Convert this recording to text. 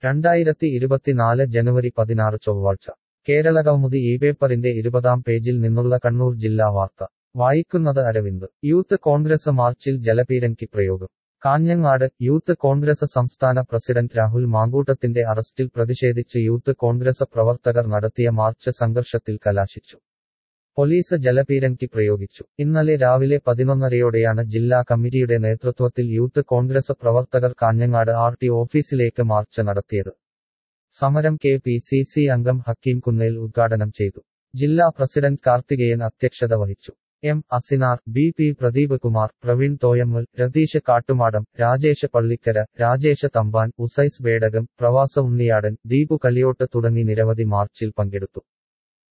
രണ്ടായിരത്തി ഇരുപത്തിനാല് ജനുവരി പതിനാറ് ചൊവ്വാഴ്ച കേരള കൗമുദി ഈ പേപ്പറിന്റെ ഇരുപതാം പേജിൽ നിന്നുള്ള കണ്ണൂർ ജില്ലാ വാർത്ത വായിക്കുന്നത് അരവിന്ദ് യൂത്ത് കോൺഗ്രസ് മാർച്ചിൽ ജലപീരങ്കി പ്രയോഗം കാഞ്ഞങ്ങാട് യൂത്ത് കോൺഗ്രസ് സംസ്ഥാന പ്രസിഡന്റ് രാഹുൽ മാങ്കൂട്ടത്തിന്റെ അറസ്റ്റിൽ പ്രതിഷേധിച്ച് യൂത്ത് കോൺഗ്രസ് പ്രവർത്തകർ നടത്തിയ മാർച്ച് സംഘർഷത്തിൽ കലാശിച്ചു പോലീസ് ജലപീരങ്കി പ്രയോഗിച്ചു ഇന്നലെ രാവിലെ പതിനൊന്നരയോടെയാണ് ജില്ലാ കമ്മിറ്റിയുടെ നേതൃത്വത്തിൽ യൂത്ത് കോൺഗ്രസ് പ്രവർത്തകർ കാഞ്ഞങ്ങാട് ആർ ടി ഓഫീസിലേക്ക് മാർച്ച് നടത്തിയത് സമരം കെ പി സി സി അംഗം ഹക്കീം കുന്നേൽ ഉദ്ഘാടനം ചെയ്തു ജില്ലാ പ്രസിഡന്റ് കാർത്തികേയൻ അധ്യക്ഷത വഹിച്ചു M Asinar B P Pradeep Kumar Praveen Thoyammal Ratheesh Kattumadam Rajesh Pallikkara Rajesh Thampan Usais Bedakam പ്രവാസ ഉണ്ണിയാടൻ ദീപു കലിയോട്ട് തുടങ്ങി നിരവധി മാർച്ചിൽ പങ്കെടുത്തു